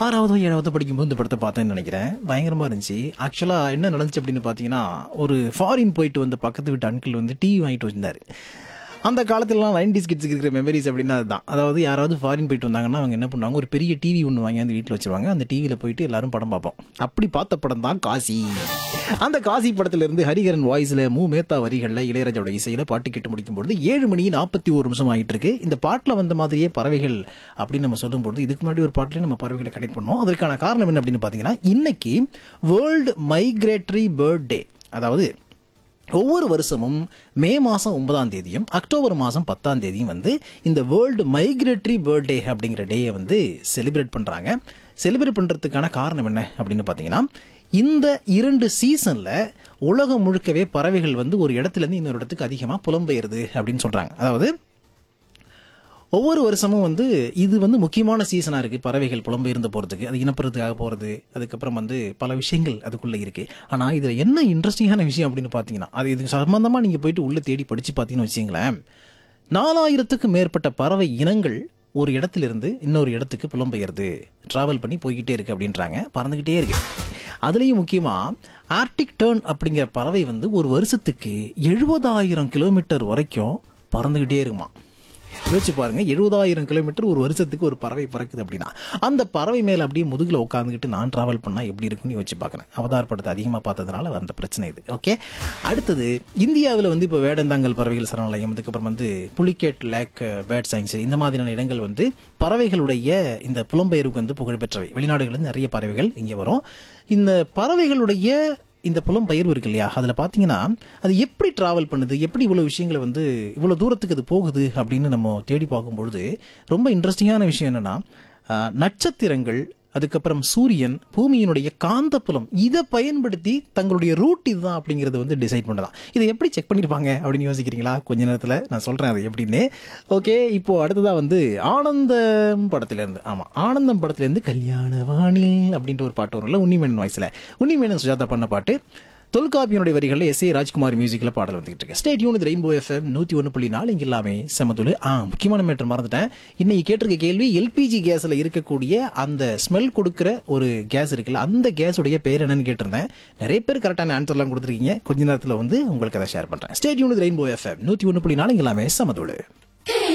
ஆறாவதோ ஏழாவதோ படிக்கும்போது இந்த படத்தை பார்த்தேன்னு நினைக்கிறேன் பயங்கரமா இருந்துச்சு ஆக்சுவலா என்ன நடந்துச்சு அப்படின்னு பார்த்தீங்கன்னா ஒரு ஃபாரின் போயிட்டு வந்த பக்கத்து வீட்டு அங்கிள் வந்து டிவி வாங்கிட்டு வச்சிருந்தாரு அந்த காலத்துலலாம் நைன்டிஸ் கிட்ஸுக்கு இருக்கிற மெமரிஸ் அப்படின்னா அதுதான் அதாவது யாராவது ஃபாரின் போயிட்டு வந்தாங்கன்னா அவங்க என்ன பண்ணுவாங்க ஒரு பெரிய டிவி ஒன்று வாங்கி அந்த வீட்டில் வச்சிருவாங்க அந்த டிவியில் போயிட்டு எல்லாரும் படம் பார்ப்போம் அப்படி பார்த்த படம் தான் காசி அந்த காசி படத்துல இருந்து ஹரிகரன் வாய்ஸில் மூ மேத்தா வரிகளில் இளையராஜாவோட இசையில் பாட்டு கேட்டு முடிக்கும் பொழுது ஏழு மணி நாற்பத்தி ஒரு நிமிஷம் ஆகிட்டு இருக்கு இந்த பாட்டில் வந்த மாதிரியே பறவைகள் அப்படின்னு நம்ம சொல்லும்போது இதுக்கு முன்னாடி ஒரு பாட்டிலே நம்ம பறவைகளை கனெக்ட் பண்ணோம் அதற்கான காரணம் என்ன அப்படின்னு பார்த்தீங்கன்னா இன்னைக்கு வேர்ல்டு மைக்ரேட்டரி பேர்ட் டே அதாவது ஒவ்வொரு வருஷமும் மே மாதம் ஒன்பதாம் தேதியும் அக்டோபர் மாதம் பத்தாம் தேதியும் வந்து இந்த வேர்ல்டு மைக்ரேட்டரி பேர்ட் டே அப்படிங்கிற டேயை வந்து செலிப்ரேட் பண்ணுறாங்க செலிப்ரேட் பண்ணுறதுக்கான காரணம் என்ன அப்படின்னு பார்த்தீங்கன்னா இந்த இரண்டு சீசனில் உலகம் முழுக்கவே பறவைகள் வந்து ஒரு இடத்துலேருந்து இன்னொரு இடத்துக்கு அதிகமாக புலம்பெயருது அப்படின்னு சொல்கிறாங்க அதாவது ஒவ்வொரு வருஷமும் வந்து இது வந்து முக்கியமான சீசனாக இருக்குது பறவைகள் புலம்பெயர்ந்து போகிறதுக்கு அது இனப்புறதுக்காக போகிறது அதுக்கப்புறம் வந்து பல விஷயங்கள் அதுக்குள்ளே இருக்குது ஆனால் இதில் என்ன இன்ட்ரெஸ்டிங்கான விஷயம் அப்படின்னு பார்த்தீங்கன்னா அது இது சம்மந்தமாக நீங்கள் போயிட்டு உள்ளே தேடி படித்து பார்த்தீங்கன்னு வச்சிங்களேன் நாலாயிரத்துக்கும் மேற்பட்ட பறவை இனங்கள் ஒரு இடத்திலிருந்து இன்னொரு இடத்துக்கு புலம்பெயர்து ட்ராவல் பண்ணி போய்கிட்டே இருக்கு அப்படின்றாங்க பறந்துக்கிட்டே இருக்கு அதுலேயும் முக்கியமாக ஆர்டிக் டேர்ன் அப்படிங்கிற பறவை வந்து ஒரு வருஷத்துக்கு எழுபதாயிரம் கிலோமீட்டர் வரைக்கும் பறந்துக்கிட்டே இருக்குமா யோசிச்சு பாருங்க எழுபதாயிரம் கிலோமீட்டர் ஒரு வருஷத்துக்கு ஒரு பறவை பறக்குது அப்படின்னா அந்த பறவை மேல அப்படியே முதுகுல உட்காந்துக்கிட்டு நான் டிராவல் பண்ணா எப்படி இருக்குன்னு யோசிச்சு பார்க்கறேன் அவதார் படத்தை அதிகமாக பார்த்ததுனால வந்த பிரச்சனை இது ஓகே அடுத்தது இந்தியாவில் வந்து இப்போ வேடந்தாங்கல் பறவைகள் சரணாலயம் அதுக்கப்புறம் வந்து புலிகேட் லேக் பேர்ட் சாங்சுரி இந்த மாதிரியான இடங்கள் வந்து பறவைகளுடைய இந்த புலம்பெயர்வுக்கு வந்து புகழ்பெற்றவை வெளிநாடுகளில் நிறைய பறவைகள் இங்கே வரும் இந்த பறவைகளுடைய இந்த புலம்பெயர்வு இருக்கு இல்லையா அதில் பார்த்தீங்கன்னா அது எப்படி ட்ராவல் பண்ணுது எப்படி இவ்வளோ விஷயங்களை வந்து இவ்வளோ தூரத்துக்கு அது போகுது அப்படின்னு நம்ம தேடி பார்க்கும்பொழுது ரொம்ப இன்ட்ரெஸ்டிங்கான விஷயம் என்னன்னா ஆஹ், நட்சத்திரங்கள் அதுக்கப்புறம் சூரியன் பூமியினுடைய காந்தப்புலம் இதை பயன்படுத்தி தங்களுடைய ரூட் இதுதான் அப்படிங்கிறத வந்து டிசைட் பண்ணலாம் இதை எப்படி செக் பண்ணியிருப்பாங்க அப்படின்னு யோசிக்கிறீங்களா கொஞ்ச நேரத்தில் நான் சொல்கிறேன் அது எப்படின்னு ஓகே இப்போ அடுத்ததாக வந்து ஆனந்தம் படத்துலேருந்து ஆமாம் ஆனந்தம் படத்துலேருந்து கல்யாண வாணில் அப்படின்ற ஒரு பாட்டு வரும்ல உன்னிமேனன் வாய்ஸில் உன்னிமேனன் சுஜாதா பண்ண பாட்டு தொல்காப்பியனுடைய வரிகளில் எஸ் ஏ ராஜ்குமார் மியூசிக்கில் பாடல் வந்துகிட்டு இருக்கு ஸ்டேட் யூனிட் ரெயின்போ எஃப்எம் நூற்றி ஒன்று புள்ளி நாலு இங்கே எல்லாமே செமத்துள் ஆ முக்கியமான மேட்டர் மறந்துட்டேன் இன்னைக்கு கேட்டிருக்க கேள்வி எல்பிஜி கேஸில் இருக்கக்கூடிய அந்த ஸ்மெல் கொடுக்குற ஒரு கேஸ் இருக்குல்ல அந்த கேஸுடைய பேர் என்னன்னு கேட்டிருந்தேன் நிறைய பேர் கரெக்டான ஆன்சர்லாம் கொடுத்துருக்கீங்க கொஞ்ச நேரத்தில் வந்து உங்களுக்கு அதை ஷேர் பண்ணுறேன் ஸ்டேட் யூனிட் ரெயின்போ எஃப்எம் நூற்றி ஒன்று புள்ளி நாலு இங்கே எல்லாமே செமத்துள்